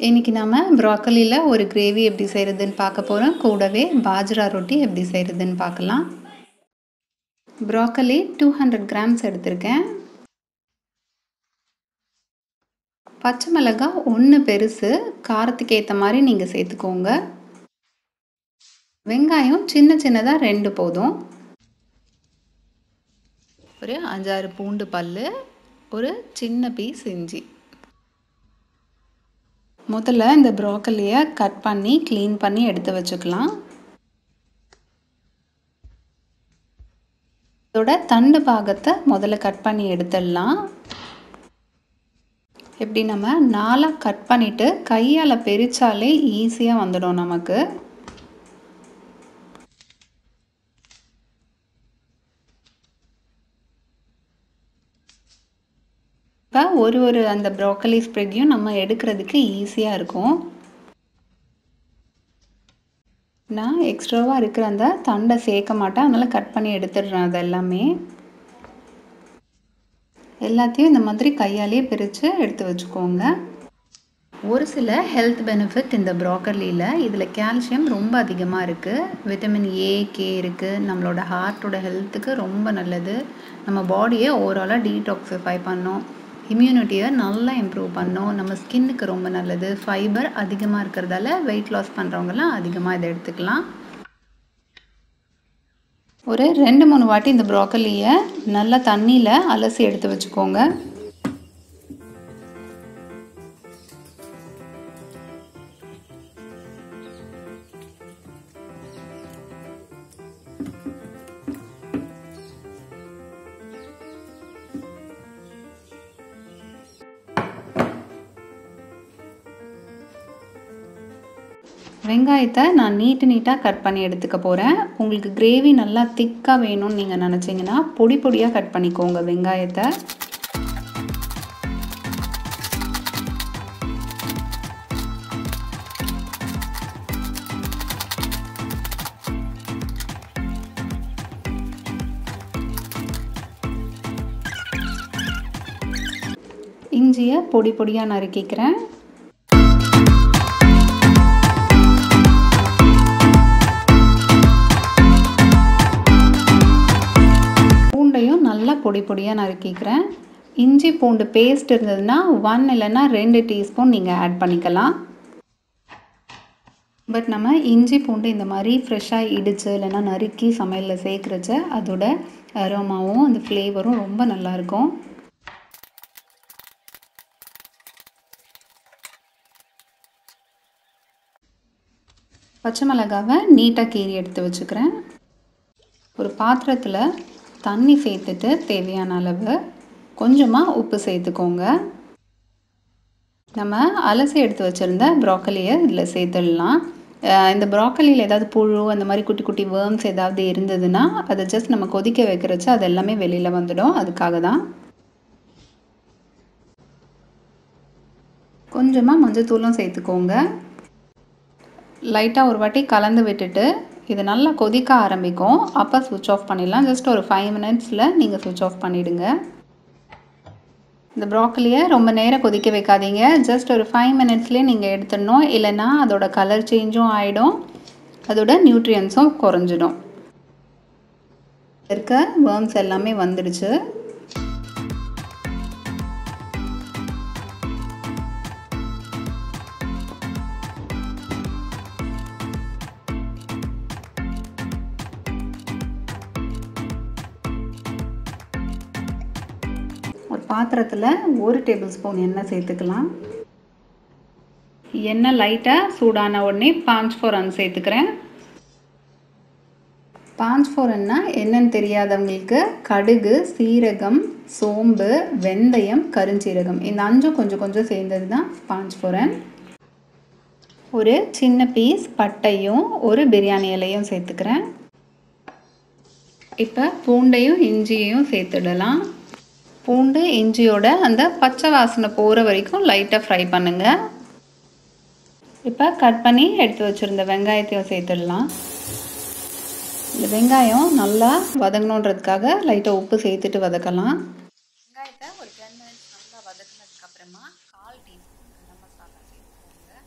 இன்றைக்கி நம்ம ப்ராக்கலியில் ஒரு கிரேவி எப்படி செய்கிறதுன்னு பார்க்க போகிறோம் கூடவே பாஜ்ரா ரொட்டி எப்படி செய்கிறதுன்னு பார்க்கலாம் ப்ராக்கலி டூ ஹண்ட்ரட் கிராம்ஸ் எடுத்திருக்கேன் பச்சை மிளகாய் ஒன்று பெருசு காரத்துக்கு ஏற்ற மாதிரி நீங்கள் சேர்த்துக்கோங்க வெங்காயம் சின்ன சின்னதாக ரெண்டு போதும் ஒரு அஞ்சாறு பூண்டு பல் ஒரு சின்ன பீஸ் இஞ்சி முதல்ல இந்த ப்ராக்கலியை கட் பண்ணி க்ளீன் பண்ணி எடுத்து வச்சுக்கலாம் இதோட தண்டு பாகத்தை முதல்ல கட் பண்ணி எடுத்துடலாம் எப்படி நம்ம நாலாக கட் பண்ணிவிட்டு கையால் பிரித்தாலே ஈஸியாக வந்துடும் நமக்கு இப்போ ஒரு ஒரு அந்த ப்ராக்கலி ஸ்ப்ரெட்டையும் நம்ம எடுக்கிறதுக்கு ஈஸியாக இருக்கும் நான் எக்ஸ்ட்ராவாக இருக்கிற அந்த தண்டை சேர்க்க மாட்டேன் அதனால் கட் பண்ணி எடுத்துடுறேன் அது எல்லாமே எல்லாத்தையும் இந்த மாதிரி கையாலேயே பிரித்து எடுத்து வச்சுக்கோங்க ஒரு சில ஹெல்த் பெனிஃபிட் இந்த ப்ராக்கலியில் இதில் கால்சியம் ரொம்ப அதிகமாக இருக்குது விட்டமின் ஏ கே இருக்குது நம்மளோட ஹார்ட்டோட ஹெல்த்துக்கு ரொம்ப நல்லது நம்ம பாடியை ஓவராலாக டீடாக்ஸிஃபை பண்ணும் இம்யூனிட்டியை நல்லா இம்ப்ரூவ் பண்ணும் நம்ம ஸ்கின்னுக்கு ரொம்ப நல்லது ஃபைபர் அதிகமாக இருக்கிறதால வெயிட் லாஸ் பண்ணுறவங்கலாம் அதிகமாக இதை எடுத்துக்கலாம் ஒரு ரெண்டு மூணு வாட்டி இந்த ப்ராக்கலியை நல்லா தண்ணியில் அலசி எடுத்து வச்சுக்கோங்க வெங்காயத்தை நான் நீட்டு நீட்டாக கட் பண்ணி எடுத்துக்க போகிறேன் உங்களுக்கு கிரேவி நல்லா திக்காக வேணும்னு நீங்கள் நினச்சிங்கன்னா பொடி பொடியாக கட் பண்ணிக்கோங்க வெங்காயத்தை இஞ்சியை பொடி பொடியாக நறுக்கிக்கிறேன் பூண்டையும் நல்லா பொடி பொடியாக நறுக்கிக்கிறேன் இஞ்சி பூண்டு பேஸ்ட் இருந்ததுன்னா ஒன் இல்லைன்னா ரெண்டு டீஸ்பூன் நீங்கள் ஆட் பண்ணிக்கலாம் பட் நம்ம இஞ்சி பூண்டு இந்த மாதிரி ஃப்ரெஷ்ஷாக இடித்து இல்லைன்னா நறுக்கி சமையலில் சேர்க்குறச்ச அதோட அரோமாவும் அந்த ஃப்ளேவரும் ரொம்ப நல்லாயிருக்கும் பச்சை மிளகாவை நீட்டாக கீறி எடுத்து வச்சுக்கிறேன் ஒரு பாத்திரத்தில் தண்ணி சேர்த்துட்டு தேவையான அளவு கொஞ்சமாக உப்பு சேர்த்துக்கோங்க நம்ம அலசி எடுத்து வச்சுருந்த ப்ராக்கலியை இதில் சேர்த்துடலாம் இந்த ப்ராக்கலியில் ஏதாவது புழு அந்த மாதிரி குட்டி குட்டி வேர்ம்ஸ் ஏதாவது இருந்ததுன்னா அதை ஜஸ்ட் நம்ம கொதிக்க வைக்கிறச்சு அது எல்லாமே வெளியில் வந்துடும் அதுக்காக தான் கொஞ்சமாக மஞ்சத்தூளும் சேர்த்துக்கோங்க லைட்டாக ஒரு வாட்டி கலந்து விட்டுட்டு இது நல்லா கொதிக்க ஆரம்பிக்கும் அப்போ சுவிட்ச் ஆஃப் பண்ணிடலாம் ஜஸ்ட் ஒரு ஃபைவ் மினிட்ஸில் நீங்கள் சுவிட்ச் ஆஃப் பண்ணிவிடுங்க இந்த ப்ராக்கலியை ரொம்ப நேரம் கொதிக்க வைக்காதீங்க ஜஸ்ட் ஒரு ஃபைவ் மினிட்ஸ்லேயே நீங்கள் எடுத்துடணும் இல்லைன்னா அதோட கலர் சேஞ்சும் ஆகிடும் அதோட நியூட்ரியன்ஸும் குறைஞ்சிடும் இருக்க வேர்ம்ஸ் எல்லாமே வந்துடுச்சு ஒரு பாத்திரத்தில் ஒரு டேபிள் ஸ்பூன் எண்ணெய் சேர்த்துக்கலாம் எண்ணெய் லைட்டாக சூடான உடனே பாஞ்ச் ஃபோரன் சேர்த்துக்கிறேன் பாஞ்ச் ஃபோரன்னா என்னன்னு தெரியாதவங்களுக்கு கடுகு சீரகம் சோம்பு வெந்தயம் கருஞ்சீரகம் இந்த அஞ்சும் கொஞ்சம் கொஞ்சம் சேர்ந்தது தான் பாஞ்ச் ஃபோரன் ஒரு சின்ன பீஸ் பட்டையும் ஒரு பிரியாணி இலையும் சேர்த்துக்கிறேன் இப்போ பூண்டையும் இஞ்சியையும் சேர்த்துடலாம் பூண்டு இஞ்சியோட அந்த பச்சை வாசனை போகிற வரைக்கும் லைட்டாக ஃப்ரை பண்ணுங்கள் இப்போ கட் பண்ணி எடுத்து வச்சுருந்த வெங்காயத்தையும் சேர்த்துடலாம் இந்த வெங்காயம் நல்லா வதங்கணுன்றதுக்காக லைட்டாக உப்பு சேர்த்துட்டு வதக்கலாம் வெங்காயத்தை ஒரு டென் மினிட்ஸ் நல்லா வதக்கினதுக்கப்புறமா கால் டீஸ்பூன் கரம் மசாலா சேர்த்துக்கோங்க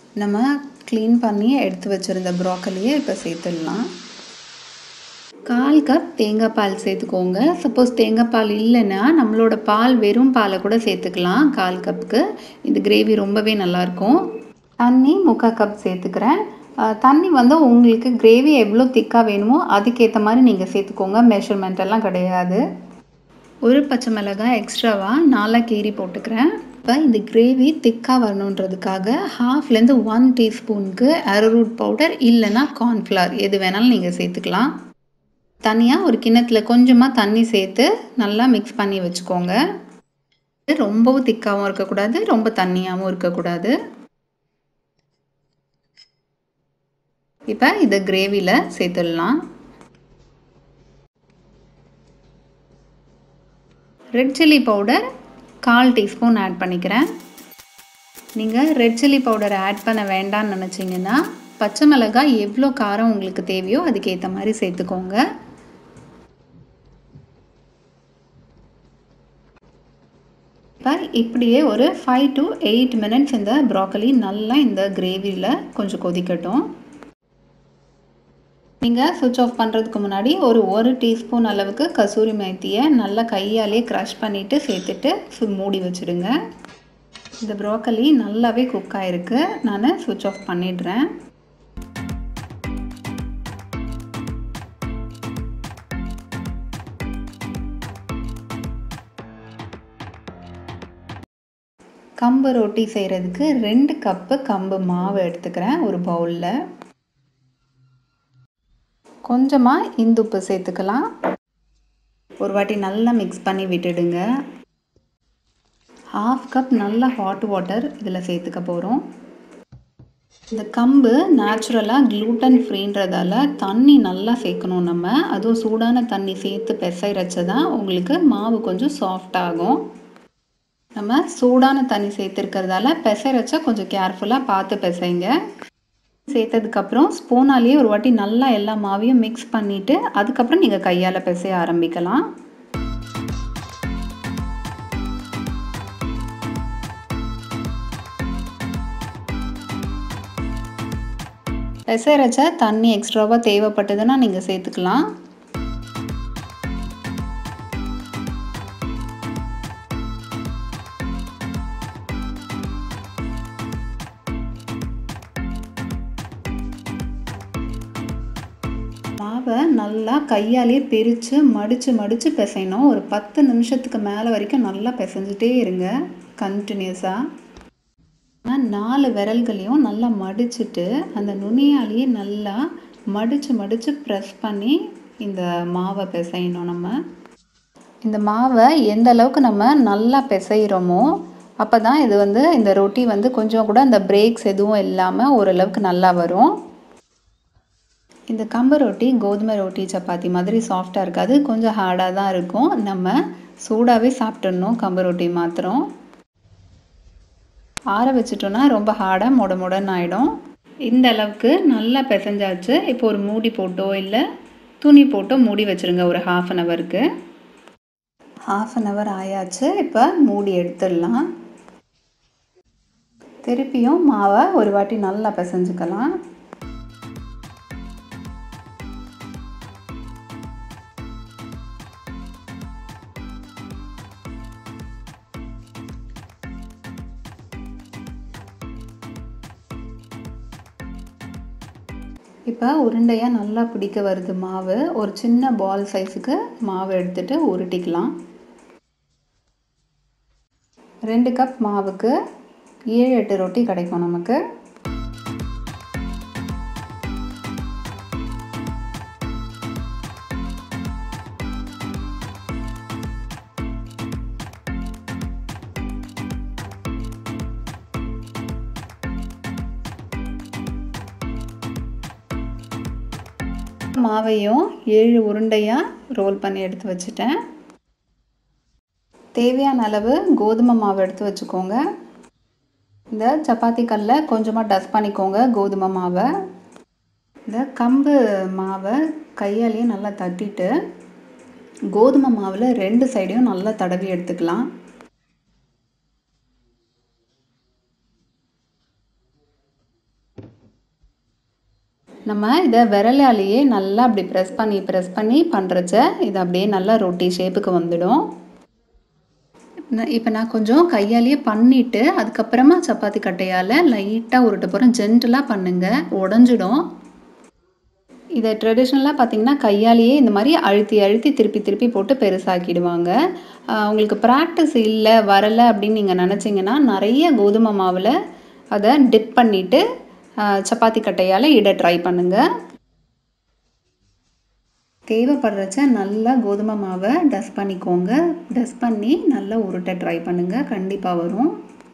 நம்ம க்ளீன் பண்ணி எடுத்து வச்சுருந்த ப்ராக்கலியை இப்போ சேர்த்துடலாம் கால் கப் தேங்காய் பால் சேர்த்துக்கோங்க சப்போஸ் தேங்காய் பால் இல்லைன்னா நம்மளோட பால் வெறும் பாலை கூட சேர்த்துக்கலாம் கால் கப்புக்கு இந்த கிரேவி ரொம்பவே நல்லாயிருக்கும் தண்ணி முக்கால் கப் சேர்த்துக்கிறேன் தண்ணி வந்து உங்களுக்கு கிரேவி எவ்வளோ திக்காக வேணுமோ அதுக்கேற்ற மாதிரி நீங்கள் சேர்த்துக்கோங்க மெஷர்மெண்ட் எல்லாம் கிடையாது ஒரு பச்சை மிளகாய் எக்ஸ்ட்ராவாக நாலாக கீரி போட்டுக்கிறேன் இப்போ இந்த கிரேவி திக்காக வரணுன்றதுக்காக ஹாஃப்லேருந்து ஒன் டீஸ்பூனுக்கு அரரூட் பவுடர் இல்லைன்னா கார்ன்ஃப்ளவர் எது வேணாலும் நீங்கள் சேர்த்துக்கலாம் தனியாக ஒரு கிண்ணத்தில் கொஞ்சமாக தண்ணி சேர்த்து நல்லா மிக்ஸ் பண்ணி வச்சுக்கோங்க ரொம்பவும் திக்காகவும் இருக்கக்கூடாது ரொம்ப தண்ணியாகவும் இருக்கக்கூடாது இப்போ இதை கிரேவியில் சேர்த்துடலாம் ரெட் சில்லி பவுடர் கால் டீஸ்பூன் ஆட் பண்ணிக்கிறேன் நீங்கள் ரெட் சில்லி பவுடர் ஆட் பண்ண வேண்டாம்னு நினச்சிங்கன்னா பச்சை மிளகாய் எவ்வளோ காரம் உங்களுக்கு தேவையோ அதுக்கேற்ற மாதிரி சேர்த்துக்கோங்க இப்போ இப்படியே ஒரு ஃபைவ் டு எயிட் மினிட்ஸ் இந்த ப்ராக்கலி நல்லா இந்த கிரேவியில் கொஞ்சம் கொதிக்கட்டும் நீங்கள் சுவிட்ச் ஆஃப் பண்ணுறதுக்கு முன்னாடி ஒரு ஒரு டீஸ்பூன் அளவுக்கு கசூரி மேத்தியை நல்லா கையாலே க்ரஷ் பண்ணிவிட்டு சேர்த்துட்டு மூடி வச்சுடுங்க இந்த ப்ராக்கலி நல்லாவே குக் ஆகிருக்கு நான் சுவிட்ச் ஆஃப் பண்ணிடுறேன் கம்பு ரொட்டி செய்கிறதுக்கு ரெண்டு கப்பு கம்பு மாவு எடுத்துக்கிறேன் ஒரு பவுலில் கொஞ்சமாக இந்துப்பு சேர்த்துக்கலாம் ஒரு வாட்டி நல்லா மிக்ஸ் பண்ணி விட்டுடுங்க ஹாஃப் கப் நல்ல ஹாட் வாட்டர் இதில் சேர்த்துக்க போகிறோம் இந்த கம்பு நேச்சுரலாக க்ளூட்டன் ஃப்ரீன்றதால தண்ணி நல்லா சேர்க்கணும் நம்ம அதுவும் சூடான தண்ணி சேர்த்து பிசைறச்ச தான் உங்களுக்கு மாவு கொஞ்சம் சாஃப்ட் ஆகும் நம்ம சூடான தண்ணி சேர்த்துருக்கிறதால பிசைறச்சா கொஞ்சம் கேர்ஃபுல்லாக பார்த்து பிசைங்க சேர்த்ததுக்கப்புறம் ஸ்பூனாலேயே ஒரு வாட்டி நல்லா எல்லா மாவையும் மிக்ஸ் பண்ணிவிட்டு அதுக்கப்புறம் நீங்கள் கையால் பிசைய ஆரம்பிக்கலாம் பிசைறச்ச தண்ணி எக்ஸ்ட்ராவாக தேவைப்பட்டதுன்னா நீங்கள் சேர்த்துக்கலாம் மாவை நல்லா கையாலே பிரித்து மடித்து மடித்து பிசையணும் ஒரு பத்து நிமிஷத்துக்கு மேலே வரைக்கும் நல்லா பிசைஞ்சிட்டே இருங்க கண்டினியூஸாக நாலு விரல்களையும் நல்லா மடிச்சுட்டு அந்த நுனியாலேயே நல்லா மடித்து மடித்து ப்ரெஸ் பண்ணி இந்த மாவை பிசையணும் நம்ம இந்த மாவை எந்த அளவுக்கு நம்ம நல்லா பிசைகிறோமோ அப்போ தான் இது வந்து இந்த ரொட்டி வந்து கொஞ்சம் கூட அந்த பிரேக்ஸ் எதுவும் இல்லாமல் ஓரளவுக்கு நல்லா வரும் இந்த கம்பு ரொட்டி கோதுமை ரொட்டி சப்பாத்தி மாதிரி சாஃப்டாக இருக்காது கொஞ்சம் ஹார்டாக தான் இருக்கும் நம்ம சூடாகவே சாப்பிட்டுடணும் கம்பு ரொட்டி மாத்திரம் ஆற வச்சிட்டோன்னா ரொம்ப ஹார்டாக முட முடன்னு ஆகிடும் இந்த அளவுக்கு நல்லா பிசைஞ்சாச்சு இப்போ ஒரு மூடி போட்டோ இல்லை துணி போட்டோ மூடி வச்சுருங்க ஒரு ஹாஃப் அன் ஹவருக்கு ஹாஃப் அன் ஹவர் ஆயாச்சு இப்போ மூடி எடுத்துடலாம் திருப்பியும் மாவை ஒரு வாட்டி நல்லா பிசைஞ்சுக்கலாம் இப்போ உருண்டையாக நல்லா பிடிக்க வருது மாவு ஒரு சின்ன பால் சைஸுக்கு மாவு எடுத்துகிட்டு உருட்டிக்கலாம் ரெண்டு கப் மாவுக்கு ஏழு எட்டு ரொட்டி கிடைக்கும் நமக்கு மாவையும் ஏழு உருண்டையாக ரோல் பண்ணி எடுத்து வச்சுட்டேன் தேவையான அளவு கோதுமை மாவு எடுத்து வச்சுக்கோங்க இந்த சப்பாத்தி கல்லில் கொஞ்சமாக டஸ்ட் பண்ணிக்கோங்க கோதுமை மாவை இந்த கம்பு மாவை கையாலேயே நல்லா தட்டிட்டு கோதுமை மாவில் ரெண்டு சைடையும் நல்லா தடவி எடுத்துக்கலாம் நம்ம இதை விரலாலேயே நல்லா அப்படி ப்ரெஸ் பண்ணி ப்ரெஸ் பண்ணி பண்ணுறச்ச இது அப்படியே நல்லா ரொட்டி ஷேப்புக்கு வந்துடும் இப்போ நான் கொஞ்சம் கையாலேயே பண்ணிவிட்டு அதுக்கப்புறமா சப்பாத்தி கட்டையால் லைட்டாக உருட்ட போகிறேன் ஜென்டலாக பண்ணுங்கள் உடஞ்சிடும் இதை ட்ரெடிஷ்னலாக பார்த்திங்கன்னா கையாலேயே இந்த மாதிரி அழுத்தி அழுத்தி திருப்பி திருப்பி போட்டு பெருசாக்கிடுவாங்க உங்களுக்கு ப்ராக்டிஸ் இல்லை வரலை அப்படின்னு நீங்கள் நினச்சிங்கன்னா நிறைய கோதுமை மாவில் அதை டிப் பண்ணிவிட்டு சப்பாத்தி கட்டையால் இட ட்ரை பண்ணுங்கள் தேவைப்படுறச்ச நல்லா கோதுமை மாவை டஸ்ட் பண்ணிக்கோங்க டஸ்ட் பண்ணி நல்லா உருட்ட ட்ரை பண்ணுங்கள் கண்டிப்பாக வரும்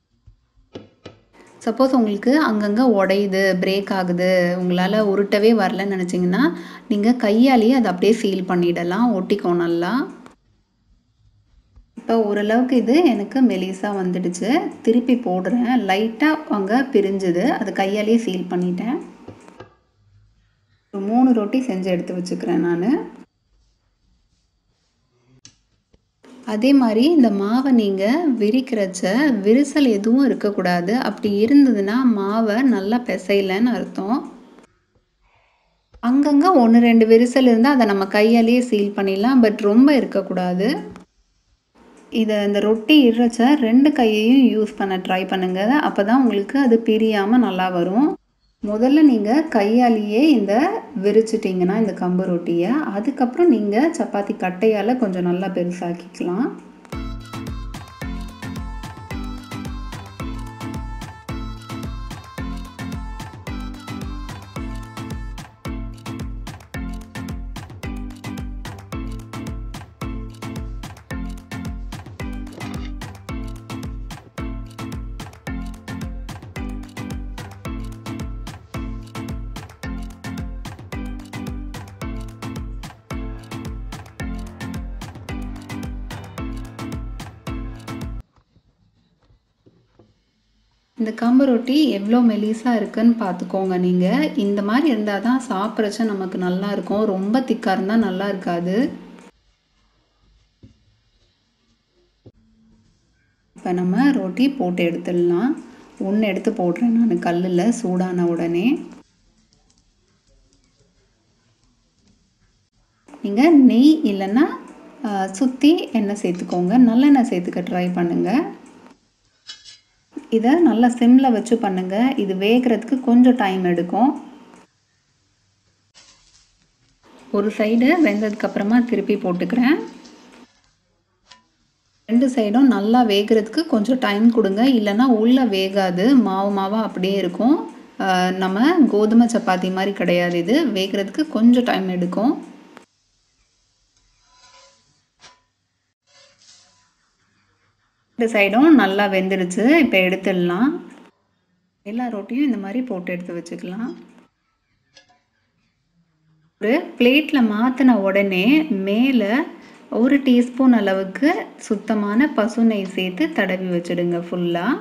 சப்போஸ் உங்களுக்கு அங்கங்கே உடையுது பிரேக் ஆகுது உங்களால் உருட்டவே வரலன்னு நினச்சிங்கன்னா நீங்கள் கையாலேயே அதை அப்படியே ஃபீல் பண்ணிடலாம் ஒட்டிக்கும் நல்லா இப்போ ஓரளவுக்கு இது எனக்கு மெலிசாக வந்துடுச்சு திருப்பி போடுறேன் லைட்டாக அங்கே பிரிஞ்சுது அது கையாலேயே ஃபீல் பண்ணிட்டேன் மூணு ரொட்டி செஞ்சு எடுத்து வச்சுக்கிறேன் நான் அதே மாதிரி இந்த மாவை நீங்கள் விரிக்கிறச்ச விரிசல் எதுவும் இருக்கக்கூடாது அப்படி இருந்ததுன்னா மாவை நல்லா பிசையலன்னு அர்த்தம் அங்கங்கே ஒன்று ரெண்டு விரிசல் இருந்தால் அதை நம்ம கையாலேயே சீல் பண்ணிடலாம் பட் ரொம்ப இருக்கக்கூடாது இதை இந்த ரொட்டி இடுறச்ச ரெண்டு கையையும் யூஸ் பண்ண ட்ரை பண்ணுங்கள் அப்போ தான் உங்களுக்கு அது பிரியாமல் நல்லா வரும் முதல்ல நீங்கள் கையாலேயே இந்த விரிச்சிட்டிங்கன்னா இந்த கம்பு ரொட்டியை அதுக்கப்புறம் நீங்கள் சப்பாத்தி கட்டையால் கொஞ்சம் நல்லா பெருசாக்கிக்கலாம் இந்த கம்பு ரொட்டி எவ்வளோ மெலிசாக இருக்குன்னு பார்த்துக்கோங்க நீங்கள் இந்த மாதிரி இருந்தால் தான் சாப்பிட்றச்ச நமக்கு நல்லா இருக்கும் ரொம்ப திக்காக இருந்தால் நல்லா இருக்காது இப்போ நம்ம ரொட்டி போட்டு எடுத்துடலாம் ஒன்று எடுத்து போடுறேன் நான் கல்லில் சூடான உடனே நீங்கள் நெய் இல்லைன்னா சுற்றி எண்ணெய் சேர்த்துக்கோங்க நல்லெண்ணெய் சேர்த்துக்க ட்ரை பண்ணுங்கள் இதை நல்லா சிம்மில் வச்சு பண்ணுங்கள் இது வேகிறதுக்கு கொஞ்சம் டைம் எடுக்கும் ஒரு சைடு வெந்ததுக்கப்புறமா திருப்பி போட்டுக்கிறேன் ரெண்டு சைடும் நல்லா வேகிறதுக்கு கொஞ்சம் டைம் கொடுங்க இல்லைன்னா உள்ளே வேகாது மாவு மாவாக அப்படியே இருக்கும் நம்ம கோதுமை சப்பாத்தி மாதிரி கிடையாது இது வேகிறதுக்கு கொஞ்சம் டைம் எடுக்கும் ரெண்டு சைடும் நல்லா வெந்துடுச்சு இப்போ எடுத்துடலாம் எல்லா ரொட்டியும் இந்த மாதிரி போட்டு எடுத்து வச்சுக்கலாம் ஒரு பிளேட்டில் மாற்றின உடனே மேலே ஒரு டீஸ்பூன் அளவுக்கு சுத்தமான பசு நெய் சேர்த்து தடவி வச்சுடுங்க ஃபுல்லாக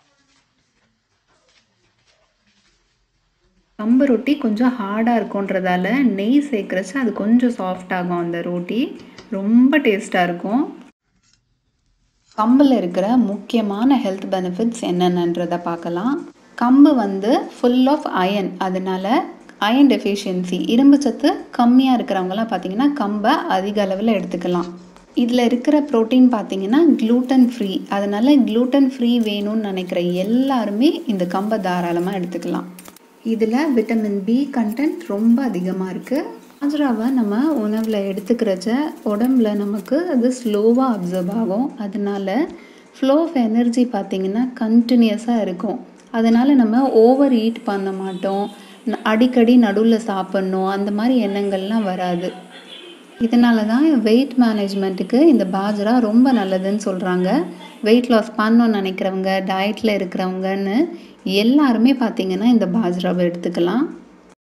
கம்பு ரொட்டி கொஞ்சம் ஹார்டாக இருக்குன்றதால நெய் சேர்க்குறச்சு அது கொஞ்சம் சாஃப்ட் ஆகும் அந்த ரொட்டி ரொம்ப டேஸ்ட்டாக இருக்கும் கம்பில் இருக்கிற முக்கியமான ஹெல்த் பெனிஃபிட்ஸ் என்னென்னன்றதை பார்க்கலாம் கம்பு வந்து ஃபுல் ஆஃப் அயன் அதனால அயன் டெஃபிஷியன்சி இரும்பு சத்து கம்மியாக இருக்கிறவங்களாம் பார்த்தீங்கன்னா கம்பை அதிக அளவில் எடுத்துக்கலாம் இதில் இருக்கிற ப்ரோட்டீன் பார்த்தீங்கன்னா க்ளூட்டன் ஃப்ரீ அதனால் க்ளூட்டன் ஃப்ரீ வேணும்னு நினைக்கிற எல்லாருமே இந்த கம்பை தாராளமாக எடுத்துக்கலாம் இதில் விட்டமின் பி கண்டென்ட் ரொம்ப அதிகமாக இருக்குது பாஜ்ராவை நம்ம உணவில் எடுத்துக்கிறச்ச உடம்புல நமக்கு அது ஸ்லோவாக அப்சர்வ் ஆகும் அதனால ஃப்ளோ ஆஃப் எனர்ஜி பார்த்திங்கன்னா கண்டினியூஸாக இருக்கும் அதனால் நம்ம ஓவர் ஈட் பண்ண மாட்டோம் அடிக்கடி நடுவில் சாப்பிட்ணும் அந்த மாதிரி எண்ணங்கள்லாம் வராது இதனால தான் வெயிட் மேனேஜ்மெண்ட்டுக்கு இந்த பாஜ்ரா ரொம்ப நல்லதுன்னு சொல்கிறாங்க வெயிட் லாஸ் பண்ணணும்னு நினைக்கிறவங்க டயட்டில் இருக்கிறவங்கன்னு எல்லாருமே பார்த்திங்கன்னா இந்த பாஜ்ராவை எடுத்துக்கலாம்